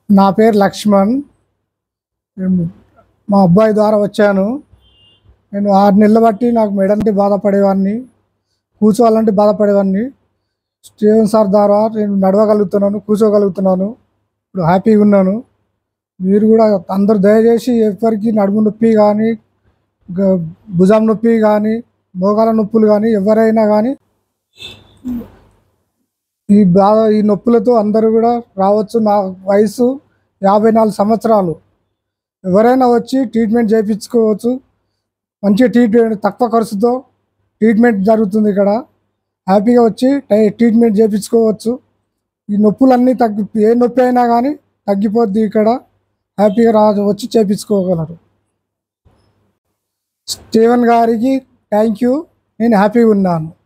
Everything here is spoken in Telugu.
నా పేరు లక్ష్మణ్ నేను మా అబ్బాయి ద్వారా వచ్చాను నేను ఆరు నెలలు బట్టి నాకు మెడంటే బాధపడేవాడిని కూర్చోవాలంటే బాధపడేవాడిని స్టీవెన్ సార్ ద్వారా నేను నడవగలుగుతున్నాను కూర్చోగలుగుతున్నాను ఇప్పుడు హ్యాపీగా ఉన్నాను మీరు కూడా అందరూ దయచేసి ఎవరికి నడుము నొప్పి కానీ గ- భుజం నొప్పి కానీ మోకాల నొప్పులు కానీ ఎవరైనా కానీ ఈ బాధ ఈ నొప్పులతో అందరూ కూడా రావచ్చు నా వయసు యాభై నాలుగు సంవత్సరాలు ఎవరైనా వచ్చి ట్రీట్మెంట్ చేయించుకోవచ్చు మంచి ట్రీట్మెంట్ తక్కువ ఖర్చుతో ట్రీట్మెంట్ జరుగుతుంది ఇక్కడ హ్యాపీగా వచ్చి టై- ట్రీట్మెంట్ చేయించుకోవచ్చు ఈ నొప్పులన్నీ తగ్గి ఏ నొప్పి అయినా కానీ తగ్గిపోద్ది ఇక్కడ హ్యాపీగా రా వచ్చి చేయించుకోగలరు స్టీవెన్ గారికి థ్యాంక్ యూ నేను హ్యాపీగా ఉన్నాను